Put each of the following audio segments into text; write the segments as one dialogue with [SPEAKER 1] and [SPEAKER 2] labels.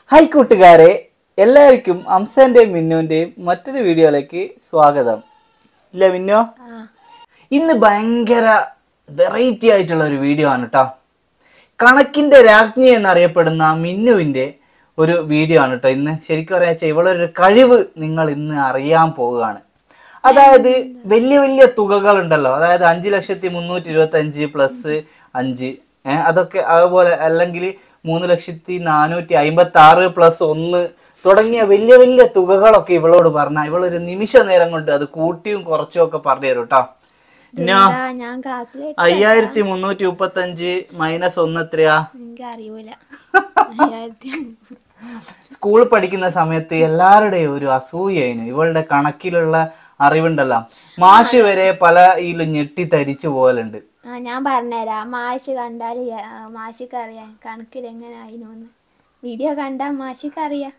[SPEAKER 1] Hi കൂട്ടുകാരെ എല്ലാവർക്കും അംസന്റെയും മിന്നുവിന്റെയും മറ്റൊരു വീഡിയോയിലേക്ക് സ്വാഗതം ഇല്ല മിന്നു ഇന്ന് ഭയങ്കര വെറൈറ്റി ആയിട്ടുള്ള ഒരു വീഡിയോ ആണ് കേട്ടോ കണക്കിന്റെ രാജ്ഞി എന്നറിയപ്പെടുന്ന മിന്നുവിന്റെ ഒരു വീഡിയോ ആണ് കേട്ടോ ഇന്ന് ശരിക്കും പറയാ വെച്ചാൽ ഇവളൊരു കഴിവ് നിങ്ങൾ ഇന്ന് അറിയാൻ പോവുകയാണ് അതായത് വലിയ വലിയ തുകകൾ ഉണ്ടല്ലോ അതായത് അഞ്ച് ലക്ഷത്തി മുന്നൂറ്റി ഇരുപത്തി അഞ്ച് പ്ലസ് അഞ്ച് ഏഹ് അതൊക്കെ അതുപോലെ അല്ലെങ്കിൽ മൂന്ന് ലക്ഷത്തി നാനൂറ്റി അമ്പത്തി ആറ് പ്ലസ് ഒന്ന് തുടങ്ങിയ വലിയ വലിയ തുകകളൊക്കെ ഇവളോട് പറഞ്ഞ ഇവളൊരു നിമിഷ നേരം കൊണ്ട് അത് കൂട്ടിയും കുറച്ചും ഒക്കെ പറഞ്ഞു തരും കേട്ടോ പിന്നെ
[SPEAKER 2] ആ, ഞാൻ കാൽക്കുലേറ്റ്
[SPEAKER 1] അയ്യായിരത്തി മുന്നൂറ്റി മുപ്പത്തി അഞ്ച് മൈനസ് ഒന്ന് എത്രയാ
[SPEAKER 2] എനിക്ക് അറിയൂല അയ്യായിരത്തി
[SPEAKER 1] സ്കൂളിൽ പഠിക്കുന്ന സമയത്ത് എല്ലാവരുടെയും ഒരു അസൂയായിരുന്നു ഇവളുടെ കണക്കിലുള്ള അറിവുണ്ടല്ലോ മാഷ് വരെ പല ഇതിലും ഞെട്ടി തരിച്ചു പോകലുണ്ട്
[SPEAKER 2] ആ ഞാൻ പറഞ്ഞുതരാം മാഷ് കണ്ടാൽ മാഷിക്ക് അറിയാം കണക്കിൽ എങ്ങനെ ആയിരുന്നു വീഡിയോ കണ്ടാൽ മാഷിക്ക് അറിയാം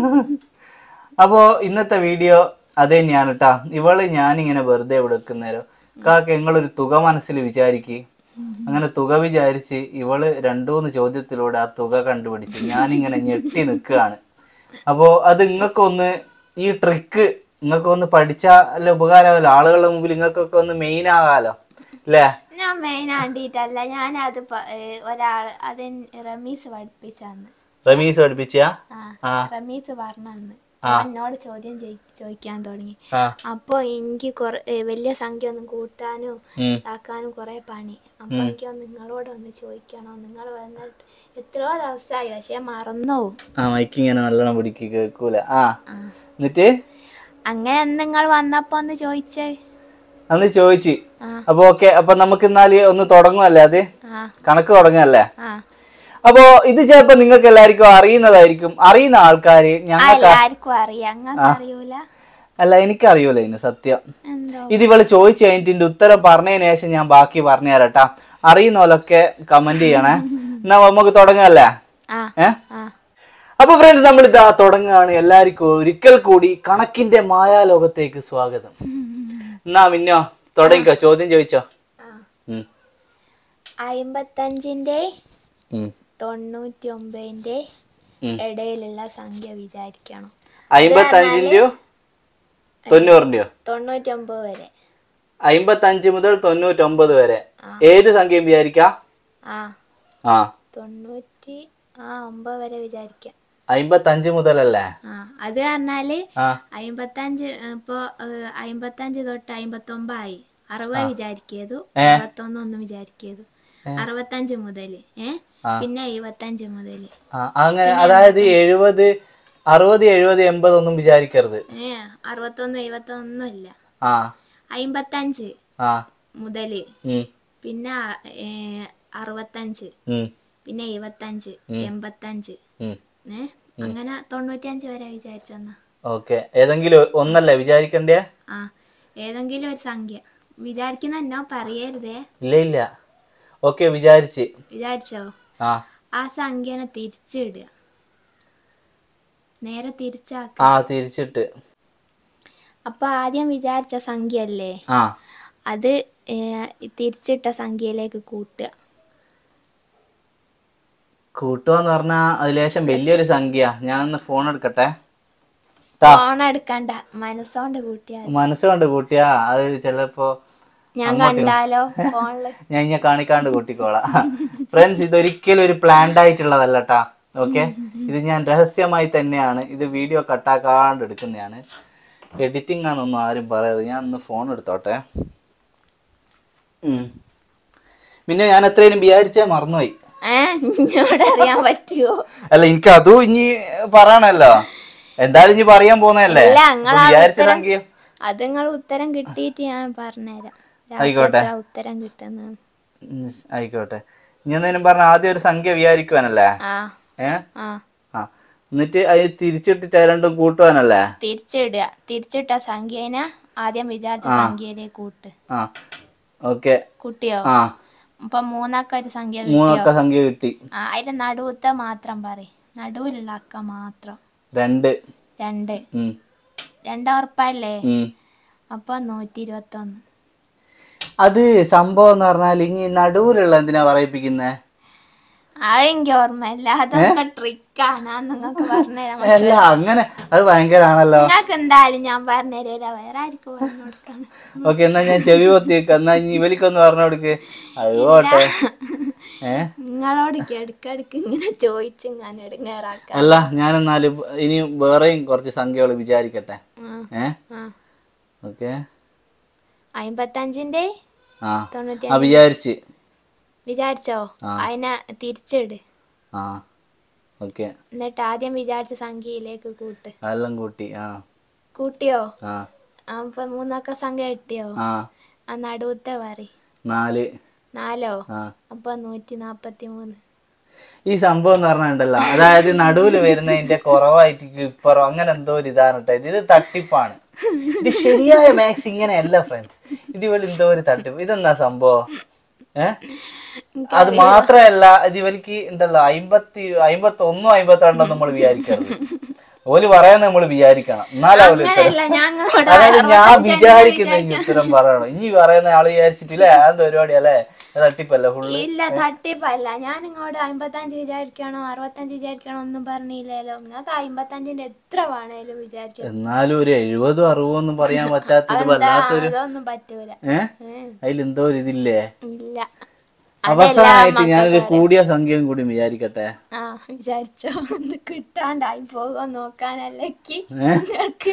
[SPEAKER 1] അപ്പോ ഇന്നത്തെ വീഡിയോ അത് തന്നെയാണ് കേട്ടാ ഇവള് ഞാനിങ്ങനെ വെറുതെ വിടുക്കുന്നേരോ കാക്ക നിങ്ങളൊരു തുക മനസ്സിൽ വിചാരിക്ക് അങ്ങനെ തുക വിചാരിച്ച് ഇവള് രണ്ടൂന്ന് ചോദ്യത്തിലൂടെ ആ തുക കണ്ടുപിടിച്ച് ഞാനിങ്ങനെ ഞെട്ടി നിൽക്കുകയാണ് അപ്പോ അത് നിങ്ങൾക്കൊന്ന് ഈ ട്രിക്ക് നിങ്ങൾക്കൊന്ന് പഠിച്ചാൽ അല്ല ഉപകാരമാവല്ലോ ആളുകളുടെ മുമ്പിൽ നിങ്ങൾക്കൊക്കെ ഒന്ന് മെയിൻ ആകാലോ അല്ലേ
[SPEAKER 2] ഞാൻ മെയിൻ ആണ്ടിട്ടല്ല ഞാൻ അത് ഒരാൾ അത് റമീസ് പഠിപ്പിച്ചന്ന്
[SPEAKER 1] റമീസ് പഠിപ്പിച്ചാ
[SPEAKER 2] ആ
[SPEAKER 1] ആ
[SPEAKER 2] റമീസ് പറഞ്ഞന്ന്
[SPEAKER 1] ആ.
[SPEAKER 2] എന്നോട് ചോദ്യം ചോദി- ചോദിക്കാൻ തുടങ്ങി
[SPEAKER 1] ആ
[SPEAKER 2] അപ്പോൾ എനിക്ക് കുറെ ഏ, വലിയ സംഖ്യ ഒന്നും കൂട്ടാനും
[SPEAKER 1] ഉം.
[SPEAKER 2] ഇതാക്കാനും കുറെ പണി അപ്പൊ എനിക്ക് ഒന്ന് നിങ്ങളോട് ഒന്ന് ചോദിക്കണോ നിങ്ങൾ വന്നിട്ട് എത്രയോ ദിവസമായി പക്ഷെ മറന്നു പോവും
[SPEAKER 1] ആ മൈക്ക് ഇങ്ങനെ നല്ലോണം പിടിക്ക് കേൾക്കൂല ആ എന്നിട്ട്
[SPEAKER 2] അങ്ങനെ നിങ്ങൾ വന്നപ്പോ ഒന്ന് ചോദിച്ചേ
[SPEAKER 1] അന്ന് ചോദിച്ചു
[SPEAKER 2] ആ.
[SPEAKER 1] അപ്പൊ ഓക്കെ അപ്പൊ നമുക്ക് എന്നാല് ഒന്ന് തുടങ്ങുമല്ലേ അത്
[SPEAKER 2] ആ
[SPEAKER 1] കണക്ക് തുടങ്ങല്ലേ
[SPEAKER 2] ആ
[SPEAKER 1] അപ്പോ ഇത് ചിലപ്പോ നിങ്ങൾക്ക് എല്ലാവർക്കും അറിയുന്നതായിരിക്കും അറിയുന്ന ആൾക്കാര്
[SPEAKER 2] ആ,
[SPEAKER 1] ഞങ്ങൾക്ക്
[SPEAKER 2] എല്ലാവർക്കും അറിയാം അങ്ങനെ അറിയൂല
[SPEAKER 1] അല്ല എനിക്കറിയൂല ഇതിന് സത്യം
[SPEAKER 2] എന്തോ
[SPEAKER 1] ഇത് ഇവള് ചോദിച്ചു കഴിഞ്ഞിട്ട് ഇതിന്റെ ഉത്തരം പറഞ്ഞതിന് ശേഷം ഞാൻ ബാക്കി പറഞ്ഞു തരാട്ടാ അറിയുന്ന പോലൊക്കെ കമന്റ് ചെയ്യണേ എന്നാ നമുക്ക് തുടങ്ങല്ലേ
[SPEAKER 2] ആ
[SPEAKER 1] ഏ
[SPEAKER 2] ആ
[SPEAKER 1] അപ്പൊ ഫ്രണ്ട്സ് നമ്മൾ ഇതാ തുടങ്ങുകയാണ് എല്ലാവർക്കും ഒരിക്കൽ കൂടി കണക്കിന്റെ മായാലോകത്തേക്ക് സ്വാഗതം എന്നാ മിന്നോ തുടങ്ങിക്കോ ചോദ്യം ചോദിച്ചോ
[SPEAKER 2] ആ
[SPEAKER 1] ഉം.
[SPEAKER 2] അമ്പത്തഞ്ചിന്റെ
[SPEAKER 1] ഉം.
[SPEAKER 2] തൊണ്ണൂറ്റി ഒമ്പതിന്റെ
[SPEAKER 1] ഉം.
[SPEAKER 2] ഇടയിലുള്ള സംഖ്യ വിചാരിക്കണം
[SPEAKER 1] അമ്പത്തഞ്ചിന്റെയോ തൊണ്ണൂറിന്റെയോ
[SPEAKER 2] തൊണ്ണൂറ്റി ഒമ്പത് വരെ
[SPEAKER 1] അമ്പത്തഞ്ച് മുതൽ തൊണ്ണൂറ്റൊമ്പത് വരെ ഏത് സംഖ്യയും വിചാരിക്കാം
[SPEAKER 2] ആ
[SPEAKER 1] ആ
[SPEAKER 2] തൊണ്ണൂറ്റി ആ ഒമ്പത് വരെ വിചാരിക്കാം
[SPEAKER 1] അമ്പത്തഞ്ച് മുതലല്ലേ
[SPEAKER 2] ആ അത് പറഞ്ഞാല്
[SPEAKER 1] ആ
[SPEAKER 2] അമ്പത്തഞ്ച് ഇപ്പൊ ഏഹ്, അമ്പത്തഞ്ച് തൊട്ട് അമ്പത്തൊമ്പതായി അറുപത് വിചാരിക്കതു അറുപത്തൊന്ന് ഒന്നും വിചാരിക്കതു അറുപത്തഞ്ച് മുതല് ഏ പിന്നെ എഴുപത്തഞ്ച് മുതല്
[SPEAKER 1] ആ അങ്ങനെ അതായത് എഴുപത് അറുപത് എഴുപത് എൺപത് ഒന്നും വിചാരിക്കരുത്
[SPEAKER 2] ഏ അറുപത്തൊന്നും എഴുപത്തൊന്നും ഇല്ല
[SPEAKER 1] ആ
[SPEAKER 2] അമ്പത്തഞ്ച്
[SPEAKER 1] ആ
[SPEAKER 2] മുതല്
[SPEAKER 1] ഉം,
[SPEAKER 2] പിന്നെ ഏ, അറുപത്തഞ്ച്
[SPEAKER 1] ഉം,
[SPEAKER 2] പിന്നെ എഴുപത്തഞ്ച് എൺപത്തഞ്ച്
[SPEAKER 1] ഉം.
[SPEAKER 2] ഏ അങ്ങനെ തൊണ്ണൂറ്റിയഞ്ച് വരെ വിചാരിച്ചെന്നാ
[SPEAKER 1] ഓക്കെ ഏതെങ്കിലും ഒന്നല്ലേ വിചാരിക്കണ്ടേ
[SPEAKER 2] ആ ഏതെങ്കിലും ഒരു സംഖ്യ വിചാരിക്കുന്ന എന്നോ പറയരുതേ
[SPEAKER 1] ഇല്ല ഇല്ല ഓക്കെ വിചാരിച്ച്
[SPEAKER 2] വിചാരിച്ചോ
[SPEAKER 1] ആ
[SPEAKER 2] ആ സംഖ്യനെ തിരിച്ചിടുക നേരെ തിരിച്ചാക്ക
[SPEAKER 1] ആ തിരിച്ചിട്ട്
[SPEAKER 2] അപ്പൊ ആദ്യം വിചാരിച്ച സംഖ്യ അല്ലേ
[SPEAKER 1] ആ
[SPEAKER 2] അത് ഏ, തിരിച്ചിട്ട സംഖ്യയിലേക്ക് കൂട്ടുക
[SPEAKER 1] കൂട്ടുകയെന്ന് പറഞ്ഞാ അത് ലേശം വലിയൊരു സംഖ്യ ഞാനൊന്ന് ഫോൺ എടുക്കട്ടെ ട്ടാ
[SPEAKER 2] ഫോൺ എടുക്കണ്ട മനസ്സോണ്ട് കൂട്ടിയാൽ മതി.
[SPEAKER 1] മനസ്സുകൊണ്ട് കൂട്ടിയാ അത് ചിലപ്പോ
[SPEAKER 2] ഞാൻ കണ്ടാലോ ഫോണില്
[SPEAKER 1] ഞാൻ ഇങ്ങനെ കാണിക്കാണ്ട് കൂട്ടിക്കോളാം ഫ്രണ്ട്സ് ഇതൊരിക്കലും ഒരു പ്ലാൻഡ് ആയിട്ടുള്ളതല്ല ട്ടാ ഓക്കെ ഇത് ഞാൻ രഹസ്യമായി തന്നെയാണ് ഇത് വീഡിയോ കട്ടാക്കാണ്ട് എടുക്കുന്നതാണ് എഡിറ്റിംഗ് ആണെന്നൊന്നും ആരും പറയരുത് ഞാൻ ഒന്ന് ഫോൺ എടുത്തോട്ടെ ഉം. പിന്നെ ഞാൻ എത്രയും വിചാരിച്ചേ മറന്നുപോയി
[SPEAKER 2] ഏ എന്നോട് അറിയാൻ പറ്റുമോ
[SPEAKER 1] അല്ല എനിക്ക് അതും ഇനി പറയണല്ലോ എന്തായാലും ഇനി പറയാൻ പോകുന്നതല്ലേ
[SPEAKER 2] ഇല്ല
[SPEAKER 1] അപ്പൊ
[SPEAKER 2] നിങ്ങൾ
[SPEAKER 1] വിചാരിച്ച സംഖ്യ
[SPEAKER 2] അത് നിങ്ങൾ ഉത്തരം കിട്ടിയിട്ട് ഞാൻ പറഞ്ഞുതരാം ലാസ്റ്റ്
[SPEAKER 1] ആയിക്കോട്ടെ.
[SPEAKER 2] എത്ര ഉത്തരം കിട്ടുന്ന
[SPEAKER 1] ഉം, ആയിക്കോട്ടെ ഇനി എന്തേലും പറഞ്ഞ ആദ്യം ഒരു സംഖ്യ വിചാരിക്കുവാനല്ലേ
[SPEAKER 2] ആ
[SPEAKER 1] ഏ
[SPEAKER 2] ആ
[SPEAKER 1] ആ എന്നിട്ട് അത് തിരിച്ചിട്ടിട്ട് അത് രണ്ടും കൂട്ടുവാനല്ലേ
[SPEAKER 2] തിരിച്ചിടുക തിരിച്ചിട്ട സംഖ്യേനെ ആദ്യം വിചാരിച്ച സംഖ്യയിലേക്ക് കൂട്ട്
[SPEAKER 1] ആ ഓക്കെ
[SPEAKER 2] കുട്ടിയോ
[SPEAKER 1] ആ
[SPEAKER 2] അപ്പൊ മൂന്നക്ക ഒരു സംഖ്യ കിട്ടിയോ
[SPEAKER 1] മൂന്നക്ക സംഖ്യ കിട്ടി
[SPEAKER 2] ആ അതിന്റെ നടുവത്തെ മാത്രം പറ നടുവിലുള്ള അക്ക മാത്രം
[SPEAKER 1] രണ്ട്
[SPEAKER 2] രണ്ട്
[SPEAKER 1] ഉം,
[SPEAKER 2] രണ്ട് ഉറപ്പല്ലേ
[SPEAKER 1] ഉം.
[SPEAKER 2] അപ്പൊ നൂറ്റി ഇരുപത്തി ഒന്ന്
[SPEAKER 1] അത് സംഭവം എന്ന് പറഞ്ഞാൽ ഇനി നടുവിലുള്ള എന്തിനാ പറയിപ്പിക്കുന്നേ
[SPEAKER 2] അത് എനിക്ക് ഓർമ്മയില്ല അതൊക്കെ ട്രിക്കാണ് നിങ്ങൾക്ക് പറഞ്ഞുതരാൻ
[SPEAKER 1] അല്ല അങ്ങനെ അത് ഭയങ്കരാണല്ലോ
[SPEAKER 2] നിങ്ങൾക്ക് എന്തായാലും ഞാൻ പറഞ്ഞുതരില്ല വേറെ ആർക്കും പറഞ്ഞു കൊടുക്കണം
[SPEAKER 1] ഓക്കെ എന്നാ ഞാൻ ചെവി പൊത്തി വെക്കാം എന്നാ ഇനി ഇവലിക്കൊന്ന് പറഞ്ഞു കൊടുക്ക് അത് പോട്ടെ ഏ
[SPEAKER 2] നിങ്ങളോട് ഇടയ്ക്കിടയ്ക്ക് ഇങ്ങനെ ചോദിച്ച് ഞാൻ എടുങ്ങേറാക്കാം
[SPEAKER 1] അല്ല ഞാനെന്നാലും ഇനി വേറെയും കുറച്ച് സംഖ്യകൾ വിചാരിക്കട്ടെ ഏ
[SPEAKER 2] ആ
[SPEAKER 1] ഓക്കെ
[SPEAKER 2] അമ്പത്തഞ്ചിന്റെ
[SPEAKER 1] ആ
[SPEAKER 2] തൊണ്ണൂറ്റി
[SPEAKER 1] ആ വിചാരിച്ച്
[SPEAKER 2] വിചാരിച്ചോ അതിനെ തിരിച്ചിട്
[SPEAKER 1] ആ ഓക്കെ
[SPEAKER 2] എന്നിട്ട് ആദ്യം വിചാരിച്ച സംഖ്യയിലേക്ക് കൂട്ട്
[SPEAKER 1] അതെല്ലാം കൂട്ടി ആ
[SPEAKER 2] കൂട്ടിയോ
[SPEAKER 1] ആ
[SPEAKER 2] അപ്പൊ മൂന്നക്ക സംഖ്യ കിട്ടിയോ
[SPEAKER 1] ആ
[SPEAKER 2] ആ നടുവത്തെ പറ
[SPEAKER 1] നാല്
[SPEAKER 2] നാലോ
[SPEAKER 1] ആ
[SPEAKER 2] അപ്പൊ നൂറ്റി നാപ്പത്തി മൂന്ന്
[SPEAKER 1] ഈ സംഭവം എന്ന് പറഞ്ഞിട്ടുണ്ടല്ലോ അതായത് നടുവിൽ വരുന്നതിന്റെ കുറവായിട്ട് ഇപ്പറോ അങ്ങനെ എന്തോ ഒരു ഇതാണ് കേട്ടോ ഇത് ഇത് തട്ടിപ്പാണ് ഇത് ശരിയായ മാത്സ് ഇങ്ങനെയല്ല ഫ്രണ്ട്സ് ഇത് ഇവള് എന്തോ ഒരു തട്ടിപ്പ് ഇതെന്താ സംഭവം ഏ അത് മാത്രല്ല ഇത് ഇവർക്ക് ഉണ്ടല്ലോ അമ്പത്തി അമ്പത്തി ഒന്നും അമ്പത്തി രണ്ടോ നമ്മൾ വിചാരിക്കരുത് ഓല് പറയാൻ നമ്മൾ വിചാരിക്കണം എന്നാലും അവര് ഉത്തരം
[SPEAKER 2] അങ്ങനെയല്ല ഞങ്ങളോട്
[SPEAKER 1] അതായത് ഞാൻ വിചാരിക്കുന്ന ഇനി ഉത്തരം പറയണം ഇനി പറയുന്ന ആള് വിചാരിച്ചിട്ടില്ലേ അത് പരിപാടി അല്ലേ അത് തട്ടിപ്പല്ല ഫുള്ള്
[SPEAKER 2] ഇല്ല തട്ടിപ്പല്ല ഞാൻ ഇങ്ങോട്ട് അമ്പത്തഞ്ച് വിചാരിക്കണോ അറുപത്തഞ്ച് വിചാരിക്കണോ ഒന്നും പറഞ്ഞില്ലല്ലോ നിങ്ങൾക്ക് അമ്പത്തഞ്ചിന്റെ എത്ര വേണേലും വിചാരിക്കാം
[SPEAKER 1] എന്നാലും ഒരു എഴുപതും അറുപതും ഒന്നും പറയാൻ പറ്റാത്തത്
[SPEAKER 2] എന്താ
[SPEAKER 1] വല്ലാത്തൊരു
[SPEAKER 2] അതൊന്നും പറ്റൂല
[SPEAKER 1] ഏ
[SPEAKER 2] ഏ,
[SPEAKER 1] അതിലെന്തോ ഒരു ഇതില്ലേ
[SPEAKER 2] ഇല്ല
[SPEAKER 1] അവസാനമായിട്ട് ഞാനൊരു കൂടിയ സംഖ്യയും കൂടി വിചാരിക്കട്ടെ
[SPEAKER 2] ആ വിചാരിച്ചോ ഒന്ന് കിട്ടാണ്ടായി പോകുമോ നോക്കാനല്ലേക്ക്
[SPEAKER 1] ഏ?
[SPEAKER 2] നിങ്ങൾക്ക്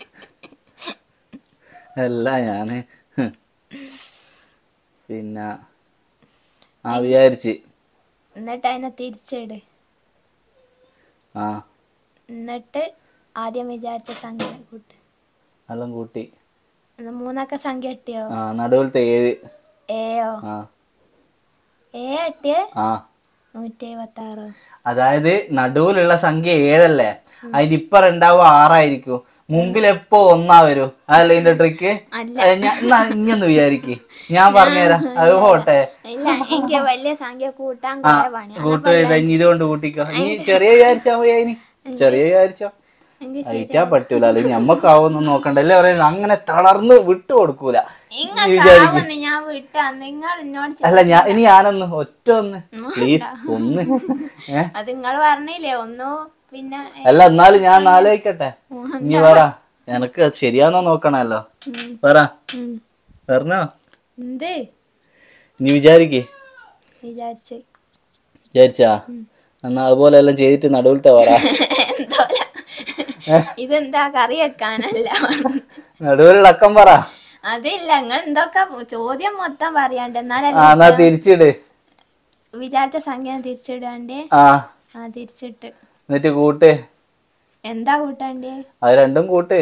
[SPEAKER 1] അല്ല ഞാന് ഹ്. പിന്നെ ആ വിചാരിച്ച്
[SPEAKER 2] എന്നിട്ട് അതിനെ തിരിച്ചിട്
[SPEAKER 1] ആ
[SPEAKER 2] എന്നിട്ട് ആദ്യം വിചാരിച്ച സംഖ്യ കൂട്ട്
[SPEAKER 1] എല്ലാം കൂട്ടി
[SPEAKER 2] എന്നാ മൂന്നക്ക സംഖ്യ കിട്ടിയോ
[SPEAKER 1] ആ നടുവിലത്തെ ഏഴ്
[SPEAKER 2] ഏയോ
[SPEAKER 1] ആ
[SPEAKER 2] ഏ കിട്ടിയേ
[SPEAKER 1] ആ
[SPEAKER 2] നൂറ്റി എഴുപത്തി ആറോ
[SPEAKER 1] അതായത് നടുവിലുള്ള സംഖ്യ ഏഴല്ലേ അതിന്റെ ഇപ്പറ ഉണ്ടാവും ആറായിരിക്കും മുമ്പിൽ എപ്പോ ഒന്നാ വരൂ അതല്ലേ ഇതിന്റെ ട്രിക്ക്
[SPEAKER 2] അല്ല.
[SPEAKER 1] ഇങ്ങന്ന് വിചാരിക്ക് ഞാൻ പറഞ്ഞുതരാം അത് പോട്ടെ
[SPEAKER 2] ഇല്ല എനിക്ക് വലിയ സംഖ്യ കൂട്ടാൻ
[SPEAKER 1] ആ
[SPEAKER 2] കുറെ പണിയാണ്
[SPEAKER 1] കൂട്ട് ഇനി ഇതുകൊണ്ട് കൂട്ടിക്കോ ഇനി ചെറിയ വിചാരിച്ചാ മതി അതിന് ചെറിയ വിചാരിച്ചോ
[SPEAKER 2] എനിക്ക്
[SPEAKER 1] അയറ്റാ പറ്റൂല അല്ലെങ്കിൽ ഞമ്മക്കാവൊന്നും നോക്കണ്ട അല്ലേ പറയുന്നത് അങ്ങനെ തളർന്ന് വിട്ടു കൊടുക്കൂല
[SPEAKER 2] ഇങ്ങക്കാവുന്ന് ഞാൻ വിട്ടാ നിങ്ങൾ എന്നോട് ചെ-
[SPEAKER 1] അല്ല ഞാൻ ഇനി ഞാനൊന്ന് ഒറ്റ ഒന്ന് പ്ലീസ് ഒന്ന് ഏ
[SPEAKER 2] അത് നിങ്ങൾ പറഞ്ഞില്ലേ ഒന്നു പിന്നെ ഏ,
[SPEAKER 1] അല്ല എന്നാലും ഞാൻ ആലോചിക്കട്ടെ ഇനി പറ എനക്ക് അത് ശരിയാന്നോ നോക്കണല്ലോ പറ
[SPEAKER 2] ഉം.
[SPEAKER 1] പറഞ്ഞോ
[SPEAKER 2] എന്ത്
[SPEAKER 1] നീ വിചാരിക്കേ
[SPEAKER 2] വിചാരിച്ച്
[SPEAKER 1] വിചാരിച്ചാ എന്നാ അതുപോലെ എല്ലാം ചെയ്തിട്ട് നടുവിലത്തെ പറ
[SPEAKER 2] എന്തോല ഇതെന്താ കറി വെക്കാനല്ല
[SPEAKER 1] നടുവിലുള്ള അക്കം പറ
[SPEAKER 2] അതില്ല നിങ്ങൾ എന്തൊക്കെ ചോദ്യം മൊത്തം പറയാണ്ട്
[SPEAKER 1] ആ
[SPEAKER 2] എന്നാലല്ലേ
[SPEAKER 1] എന്നാ തിരിച്ചിട്
[SPEAKER 2] വിചാരിച്ച സംഖ്യ തിരിച്ചിടാണ്ടേ
[SPEAKER 1] ആ
[SPEAKER 2] ആ തിരിച്ചിട്ട്
[SPEAKER 1] എന്നിട്ട് കൂട്ട്
[SPEAKER 2] എന്താ കൂട്ടാണ്ടേ
[SPEAKER 1] അത് രണ്ടും കൂട്ട്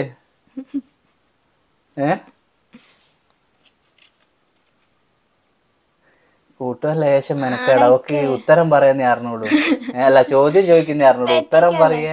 [SPEAKER 1] ഏ കൂട്ടുക ലേശം മെനക്കേട ഓക്കെ ഉത്തരം പറയുന്ന അറിഞ്ഞോളൂ ഏ, അല്ല ചോദ്യം ചോദിക്കുന്ന അറിഞ്ഞോളൂ ഉത്തരം പറയേ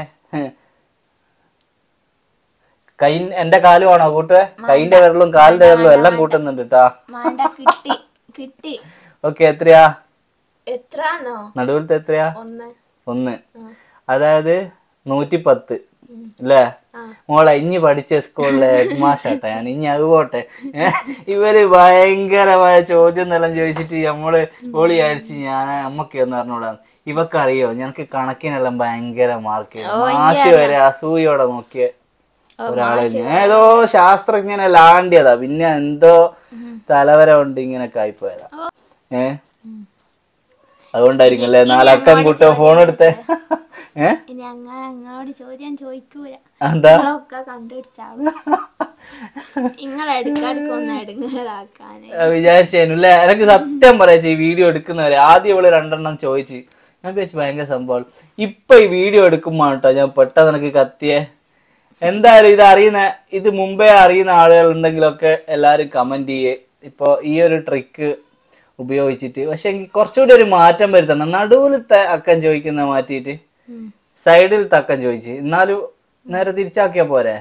[SPEAKER 1] കൈ എന്റെ കാലും ആണോ കൂട്ടുക കൈന്റെ വിരലും കാലിന്റെ വിരലും എല്ലാം കൂട്ടുന്നുണ്ട് കേട്ടാ
[SPEAKER 2] മാണ്ട കിട്ടി കിട്ടി
[SPEAKER 1] ഓക്കെ എത്രയാ
[SPEAKER 2] എത്രാന്നോ
[SPEAKER 1] നടുവിലത്തെ എത്രയാ
[SPEAKER 2] ഒന്ന്
[SPEAKER 1] ഒന്ന് അതായത് നൂറ്റി പത്ത് അല്ലേ മോളെ ഇനി പഠിച്ച സ്കൂളിലെ ഹെഡ്മാഷാട്ടെ ഞാൻ ഇനി അത് പോട്ടെ ഏ, ഇവര് ഭയങ്കരമായ ചോദ്യം എന്നെല്ലാം ചോദിച്ചിട്ട് നമ്മള് ഓളി വിചാരിച്ച് ഞാൻ അമ്മക്ക് എന്ന് പറഞ്ഞോടാ ഇവക്കറിയോ ഞങ്ങക്ക് കണക്കിനെല്ലാം ഭയങ്കര മാർക്ക് മാഷ് വരെ അസൂയോടെ നോക്കിയ ഒരാളെ ഞാൻ ഏതോ ശാസ്ത്രജ്ഞനെ ലാണ്ടിയതാ പിന്നെ എന്തോ തലവര കൊണ്ട് ഇങ്ങനൊക്കെ ആയിപ്പോയതാ ഏ അതുകൊണ്ടായിരിക്കും അല്ലേ നാലക്കം കൂട്ടോ ഫോൺ എടുത്തേ ഏ
[SPEAKER 2] ഇനി അങ്ങനെ അങ്ങോട് ചോദ്യം ചോദിക്കൂല
[SPEAKER 1] എന്താ
[SPEAKER 2] നിങ്ങളൊക്കെ കണ്ടുപിടിച്ചാളും നിങ്ങൾ ഇടയ്ക്കിടയ്ക്ക് ഒന്ന് എടുങ്ങാറാക്കാന്
[SPEAKER 1] വിചാരിച്ചേനു അല്ലേ എനിക്ക് സത്യം പറയാ ഈ വീഡിയോ എടുക്കുന്നവരെ ആദ്യം ഇവള് രണ്ടെണ്ണം ചോദിച്ചു ഞാൻ വിചാരിച്ചു ഭയങ്കര സംഭവം ഇപ്പൊ ഈ വീഡിയോ എടുക്കുമ്പോ കേട്ടോ ഞാൻ പെട്ടെന്ന് എനിക്ക് കത്തിയേ എന്തായാലും ഇത് അറിയുന്ന ഇത് മുമ്പേ അറിയുന്ന ആളുകൾ ഉണ്ടെങ്കിലൊക്കെ എല്ലാരും കമന്റ് ചെയ്യേ ഇപ്പൊ ഈ ഒരു ട്രിക്ക് ഉപയോഗിച്ചിട്ട് പക്ഷെ എനിക്ക് കുറച്ചുകൂടി ഒരു മാറ്റം വരുത്തണം നടുവിലത്തെ അക്കം ചോദിക്കുന്ന മാറ്റിയിട്ട് സൈഡിലത്തെ അക്കം ചോദിച്ച് എന്നാലും നേരെ തിരിച്ചാക്കിയാ പോരെ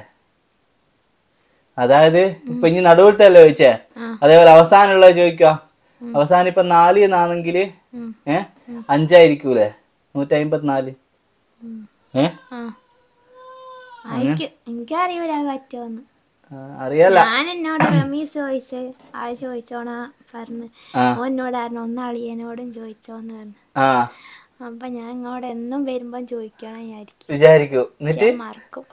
[SPEAKER 1] അതായത് ഇപ്പൊ ഇനി നടുവിലത്തെ അല്ലേ ചോദിച്ചേ അതേപോലെ അവസാനമുള്ളത് ചോദിക്കുക അവസാനം ഇപ്പൊ നാല് എന്നാണെങ്കില് ഏ അഞ്ചായിരിക്കൂലേ നൂറ്റി അമ്പത്തിനാല് ഏ
[SPEAKER 2] ആ എനിക്ക് എനിക്കറിയൂല പറ്റുമെന്ന്
[SPEAKER 1] ആ, അറിയാല
[SPEAKER 2] ഞാൻ എന്നോട് റമീസ് ചോദിച്ച് അത് ചോദിച്ചോണ പറഞ്ഞു
[SPEAKER 1] ആ.
[SPEAKER 2] ഓൻ എന്നോടായിരുന്നു ഒന്ന് അളിയനോടും ചോദിച്ചോന്ന് പറഞ്ഞു
[SPEAKER 1] ആ
[SPEAKER 2] അപ്പൊ ഞാൻ ഇങ്ങോട്ട് എന്നും വരുമ്പം ചോദിക്കണം വിചാരിക്കും
[SPEAKER 1] വിചാരിക്കൂ എന്നിട്ട്
[SPEAKER 2] ഞാൻ മറക്കും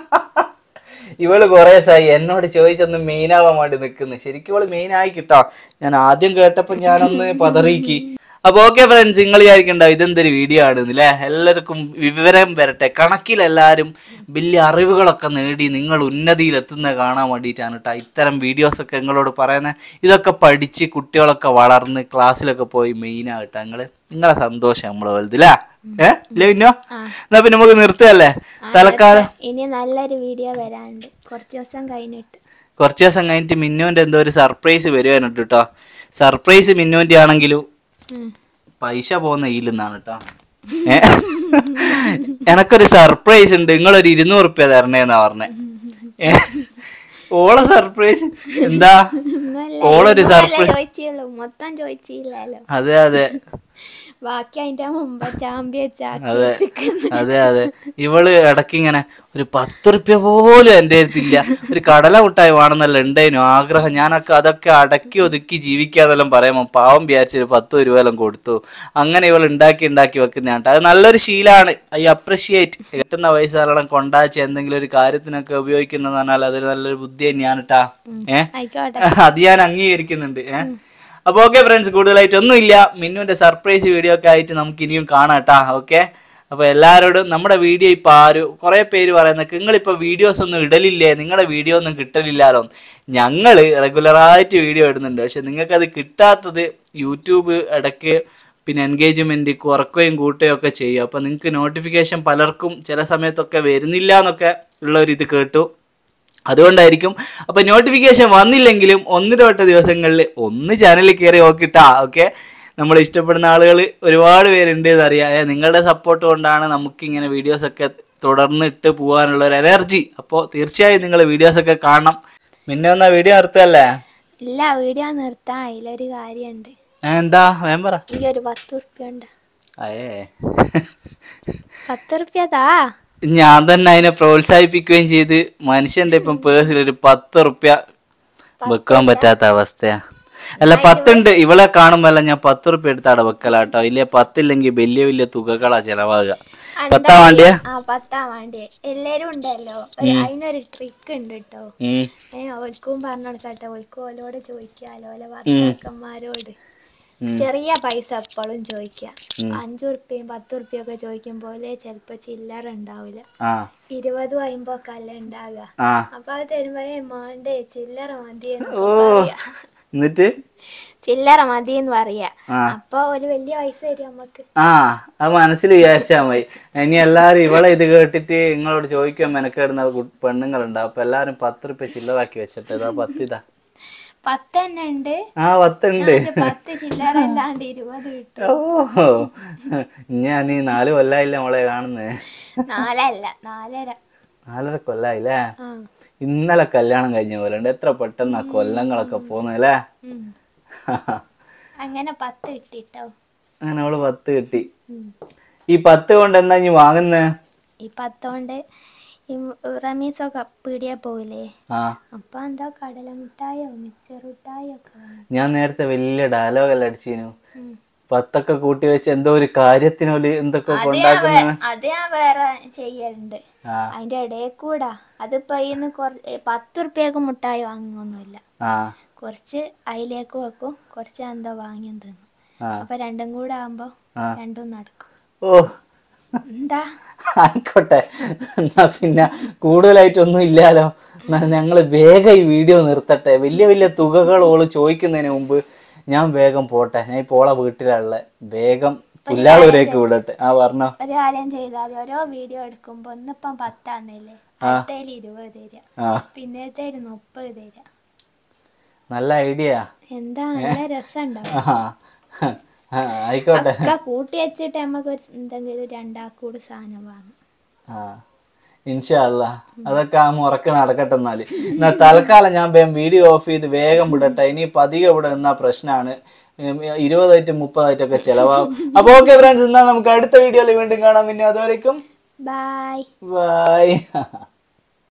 [SPEAKER 1] ഇവള് കൊറേ സായി എന്നോട് ചോദിച്ചൊന്ന് മെയിൻ ആവാൻ വേണ്ടി നിക്കുന്നു ശരിക്കും ഇവള് മെയിൻ ആയി കിട്ടോ ഞാൻ ആദ്യം കേട്ടപ്പോ ഞാനൊന്ന് പതറിക്കി അപ്പൊ ഓക്കെ ഫ്രണ്ട്സ് നിങ്ങൾ വിചാരിക്കണ്ടാവും ഇതെന്തൊരു വീഡിയോ ആണ് അല്ലേ എല്ലാവർക്കും വിവരം വരട്ടെ കണക്കിലെല്ലാവരും വലിയ അറിവുകളൊക്കെ നേടി നിങ്ങൾ ഉന്നതിയിൽ എത്തുന്ന കാണാൻ വേണ്ടിയിട്ടാണ് കേട്ടോ ഇത്തരം വീഡിയോസൊക്കെ നിങ്ങളോട് പറയുന്നത് ഇതൊക്കെ പഠിച്ച് കുട്ടികളൊക്കെ വളർന്ന് ക്ലാസ്സിലൊക്കെ പോയി മെയിൻ ആകട്ടെ നിങ്ങള് നിങ്ങളെ സന്തോഷം നമ്മളെ വലുതല്ലേ ഏഹ് ഇല്ല പിന്നോ എന്നാ പിന്നെ നമുക്ക് നിർത്തുകയല്ലേ തലക്കാലം
[SPEAKER 2] ഇനി നല്ലൊരു വീഡിയോ വരാനുണ്ട് കുറച്ച് ദിവസം കഴിഞ്ഞിട്ട്
[SPEAKER 1] കുറച്ച് ദിവസം കഴിഞ്ഞിട്ട് മിന്നുവിന്റെ എന്തോ ഒരു സർപ്രൈസ് വരുവാനുണ്ട് കേട്ടോ സർപ്രൈസ് മിന്നുവിന്റെ ആണെങ്കിലും
[SPEAKER 2] ഉം.
[SPEAKER 1] പൈസ പോകുന്ന ഈലെന്നാണ് കേട്ടോ ഏ? എനക്കൊരു സർപ്രൈസ് ഉണ്ട് നിങ്ങളൊരു ഇരുന്നൂറ് റുപ്യ തരണേന്നാ പറഞ്ഞേ ഏ? ഓളെ സർപ്രൈസ് എന്താ
[SPEAKER 2] ഒന്നുമല്ല,
[SPEAKER 1] ഓളൊരു
[SPEAKER 2] ഇന്നലെ
[SPEAKER 1] സർപ്രൈസ്
[SPEAKER 2] ചോദിച്ചുള്ളൂ മൊത്തം ചോദിച്ചില്ലല്ലോ
[SPEAKER 1] അതെ അതെ
[SPEAKER 2] ബാക്കി അതിന്റെ മുമ്പ് ചാമ്പ്യ
[SPEAKER 1] അതെ
[SPEAKER 2] ചാക്കി
[SPEAKER 1] അതെ അതെ ഇവള് ഇടയ്ക്ക് ഇങ്ങനെ ഒരു പത്ത് റുപ്യ പോലും എൻ്റെ അടുത്തില്ല ഒരു കടല മുട്ടായി വേണമെന്നല്ല ഉണ്ടായിരുന്നു ആഗ്രഹം ഞാനൊക്കെ അതൊക്കെ അടക്കി ഒതുക്കി ജീവിക്കാന്നെല്ലാം പറയുമ്പോൾ പാവം വിചാരിച്ച് ഒരു പത്ത് രൂപ എല്ലാം കൊടുത്തു അങ്ങനെ ഇവൾ ഉണ്ടാക്കി ഉണ്ടാക്കി വെക്കുന്നതാണ് അത് നല്ലൊരു ശീലമാണ് ഐ അപ്രിഷിയേറ്റ് കിട്ടുന്ന പൈസ നല്ലോണം കൊണ്ടാച്ച് എന്തെങ്കിലും ഒരു കാര്യത്തിനൊക്കെ ഉപയോഗിക്കുന്നതെന്ന് പറഞ്ഞാൽ അതൊരു നല്ലൊരു ബുദ്ധി തന്നെയാണ് കേട്ടാ ഏഹ്
[SPEAKER 2] ആയിക്കോട്ടെ
[SPEAKER 1] അത് ഞാൻ അംഗീകരിക്കുന്നുണ്ട് ഏഹ് അപ്പൊ ഓക്കെ ഫ്രണ്ട്സ് കൂടുതലായിട്ട് ഒന്നുമില്ല മിന്നുവിന്റെ സർപ്രൈസ് വീഡിയോ ഒക്കെ ആയിട്ട് നമുക്ക് ഇനിയും കാണാം കേട്ടാ ഓക്കെ അപ്പൊ എല്ലാവരോടും നമ്മുടെ വീഡിയോ ഇപ്പൊ ആരും കുറെ പേര് പറയുന്നത് നിങ്ങളിപ്പോ വീഡിയോസ് ഒന്നും ഇടലില്ലേ നിങ്ങളുടെ വീഡിയോ ഒന്നും കിട്ടലില്ലാലോ ഞങ്ങള് റെഗുലറായിട്ട് വീഡിയോ ഇടുന്നുണ്ട് പക്ഷെ നിങ്ങൾക്ക് അത് കിട്ടാത്തത് യൂട്യൂബ് ഇടയ്ക്ക് പിന്നെ എൻഗേജ്മെന്റ് കുറക്കുകയും കൂട്ടുകയും ഒക്കെ ചെയ്യും അപ്പൊ നിങ്ങൾക്ക് നോട്ടിഫിക്കേഷൻ പലർക്കും ചില സമയത്തൊക്കെ വരുന്നില്ല എന്നൊക്കെ ഉള്ള ഒരു ഇത് കേട്ടു അതുകൊണ്ടായിരിക്കും അപ്പൊ നോട്ടിഫിക്കേഷൻ വന്നില്ലെങ്കിലും ഒന്നിടവട്ട ദിവസങ്ങളിൽ ഒന്ന് ചാനലിൽ കയറി നോക്കിട്ടാ ഓക്കെ നമ്മൾ ഇഷ്ടപ്പെടുന്ന ആളുകൾ ഒരുപാട് പേരുണ്ട് എന്നറിയാം ഏ, നിങ്ങളുടെ സപ്പോർട്ട് കൊണ്ടാണ് നമുക്ക് ഇങ്ങനെ വീഡിയോസ് ഒക്കെ തുടർന്ന് ഇട്ട് പോകാനുള്ള ഒരു എനർജി അപ്പോൾ തീർച്ചയായും നിങ്ങൾ വീഡിയോസ് ഒക്കെ കാണണം പിന്നെ എന്നാ വീഡിയോ നിർത്തല്ലേ
[SPEAKER 2] ഇല്ല വീഡിയോ നിർത്താൻ അതിലൊരു കാര്യമുണ്ട്
[SPEAKER 1] ഏ, എന്താ വേം പറ
[SPEAKER 2] ഈ ഒരു പത്ത് ഉറുപ്പ്യ ഉണ്ട്
[SPEAKER 1] അയേ
[SPEAKER 2] പത്ത് ഉറുപ്പ്യ താ
[SPEAKER 1] ഞാൻ തന്നെ അതിനെ പ്രോത്സാഹിപ്പിക്കുകയും ചെയ്ത് മനുഷ്യന്റെ ഇപ്പം പേഴ്സിൽ ഒരു പത്ത് റുപ്യ വെക്കാൻ പറ്റാത്ത അവസ്ഥയാ അല്ല പത്തുണ്ട് ഇവളെ കാണുമ്പോല്ല ഞാൻ പത്ത് റുപ്യ എടുത്താടെ വെക്കലാട്ടോ ഇല്ലേ പത്തില്ലെങ്കിൽ വലിയ വലിയ തുകകളാ ചെലവാകുക പത്താ വേണ്ടിയ
[SPEAKER 2] ആ പത്താ വേണ്ടിയേ എല്ലാരും ഉണ്ടല്ലോ ഒരു- അതിനൊരു ട്രിക്ക് ഉണ്ട് കേട്ടോ
[SPEAKER 1] ഉം
[SPEAKER 2] ഏ ഓൽക്കും പറഞ്ഞു കൊടുക്കട്ടെ ഓൽക്കും ഓലോട് ചോദിക്കാലോ ഓലെ ഭർത്താക്കന്മാരോട് ചെറിയ പൈസ എപ്പോഴും ചോദിക്കാം അഞ്ചു ഉറുപ്പ്യയും പത്ത് ഉറുപ്പ്യും ഒക്കെ ചോദിക്കുമ്പോലെ ചിലപ്പോ ചില്ലറ ഉണ്ടാവില്ല
[SPEAKER 1] ആ
[SPEAKER 2] ഇരുപതും അമ്പോ ഒക്കെ അല്ല ഉണ്ടാകുക
[SPEAKER 1] ആ
[SPEAKER 2] അപ്പൊ അത് തരുമ്പോഴേ മാണ്ടേ ചില്ലറ മതിയെന്ന്
[SPEAKER 1] ഓ എന്നിട്ട്
[SPEAKER 2] ചില്ലറ മതിയെന്ന് പറയാ
[SPEAKER 1] ആ.
[SPEAKER 2] അപ്പൊ ഒരു വലിയ പൈസ തരും നമുക്ക്
[SPEAKER 1] ആ അത് മനസ്സിൽ വിചാരിച്ചാ മതി ഇനി എല്ലാരും ഇവളെ ഇത് കേട്ടിട്ട് നിങ്ങളോട് ചോദിക്കാൻ മെനക്കേടുന്ന കു- പെണ്ണുങ്ങളുണ്ടാവും അപ്പൊ എല്ലാരും പത്ത് റുപ്യ ചില്ലറാക്കി വെച്ചിട്ട് ഇതാ പത്ത് ഇതാ
[SPEAKER 2] പത്ത് തന്നെ ഉണ്ട്
[SPEAKER 1] ആ പത്തുണ്ട്
[SPEAKER 2] ഇത് പത്ത് ചില്ലറ അല്ലാണ്ട് ഇരുപത് കിട്ടും
[SPEAKER 1] ഓ ഞാൻ ഈ നാല് കൊല്ലായില്ല മോളെ കാണുന്നേ
[SPEAKER 2] നാലല്ല നാലര
[SPEAKER 1] നാലര കൊല്ലായില്ലേ
[SPEAKER 2] ആ
[SPEAKER 1] ഇന്നലെ കല്യാണം കഴിഞ്ഞ പോലെ ഉണ്ട് എത്ര പെട്ടെന്നാ കൊല്ലങ്ങളൊക്കെ പോന്നല്ലേ
[SPEAKER 2] ഉം. അങ്ങനെ പത്ത് കിട്ടിട്ടോ
[SPEAKER 1] അങ്ങനെ അവള് പത്ത് കിട്ടി ഈ പത്ത് കൊണ്ട് എന്താ ഇനി വാങ്ങുന്നേ
[SPEAKER 2] ഈ പത്തോണ്ട് ഈ റമീസൊക്കെ പീടിയ പോവില്ലേ
[SPEAKER 1] ആ
[SPEAKER 2] അപ്പൊ എന്താ കടല മിഠായോ മിക്സർ മിഠായോ ഒക്കെ വാങ്ങും.
[SPEAKER 1] ഞാൻ നേരത്തെ വലിയ ഡയലോഗെല്ലാം അടിച്ചിരുന്നു
[SPEAKER 2] ഉം.
[SPEAKER 1] പത്തൊക്കെ കൂട്ടി വെച്ച് എന്തോ ഒരു കാര്യത്തിനോല് എന്തൊക്കെ
[SPEAKER 2] അത് ഞാൻ
[SPEAKER 1] കൊണ്ടാക്കുന്ന
[SPEAKER 2] വേ- അത് ഞാൻ വേറെ ചെയ്യലുണ്ട്
[SPEAKER 1] ആ
[SPEAKER 2] അതിന്റെ ഇടയിൽ കൂടാ അതിപ്പോ ഇന്ന് പത്ത് ഉറുപ്പ്യക്ക് മുട്ടായി വാങ്ങുന്നൊന്നുമില്ല
[SPEAKER 1] ആ
[SPEAKER 2] കുറച്ച് അതിലേക്ക് വെക്കും കുറച്ച് എന്താ വാങ്ങിയും തിന്നും
[SPEAKER 1] ആ
[SPEAKER 2] അപ്പൊ രണ്ടും കൂടെ ആകുമ്പോ
[SPEAKER 1] ആ.
[SPEAKER 2] രണ്ടും നടക്കും
[SPEAKER 1] ഓ
[SPEAKER 2] എന്താ
[SPEAKER 1] ആയിക്കോട്ടെ എന്നാ പിന്നെ കൂടുതലായിട്ടൊന്നും ഇല്ലാലോ എന്നാ ഞങ്ങള് വേഗം ഈ വീഡിയോ നിർത്തട്ടെ വലിയ വലിയ തുകകൾ ഓള് ചോദിക്കുന്നതിന് മുമ്പ് ഞാൻ വേഗം പോട്ടെ ഞാൻ ഇപ്പോൾ ഓളെ വീട്ടിലുള്ള വേഗം പുല്ലാളൂരേക്ക് വിടട്ടെ ആ പറഞ്ഞോ
[SPEAKER 2] ഒരു കാര്യം ചെയ്താൽ മതി ഓരോ വീഡിയോ എടുക്കുമ്പോ ഒന്നിപ്പം പത്താന്നില്ലേ അടുത്തതിൽ ഇരുപത് തരാം
[SPEAKER 1] ആ
[SPEAKER 2] പിന്നത്തേല് മുപ്പത് തരാം
[SPEAKER 1] നല്ല ഐഡിയ
[SPEAKER 2] എന്താ നല്ല രസമുണ്ടാവും
[SPEAKER 1] ആ ആ, ആയിക്കോട്ടെ
[SPEAKER 2] ഒക്കെ കൂട്ടി വെച്ചിട്ട് നമുക്ക് ഒരു എന്തെങ്കിലും രണ്ടാക്കൂട് സാധനം വാങ്ങും
[SPEAKER 1] ആ ഇൻഷല്ല അതൊക്കെ ആ മുറക്ക് നടക്കട്ടെ എന്നാല് എന്നാ തൽക്കാലം ഞാൻ വേഗം വീഡിയോ ഓഫ് ചെയ്ത് വേഗം വിടട്ടെ ഇനി പതിയെ ഇവിടെ നിന്നാ പ്രശ്നമാണ് ഇരുപതായിട്ടും മുപ്പതായിട്ടൊക്കെ ചെലവാകും അപ്പൊ ഓക്കെ ഫ്രണ്ട്സ് എന്നാ നമുക്ക് അടുത്ത വീഡിയോയിൽ വീണ്ടും കാണാം പിന്നെ അതുവരേക്കും
[SPEAKER 2] ബൈ
[SPEAKER 1] ബൈ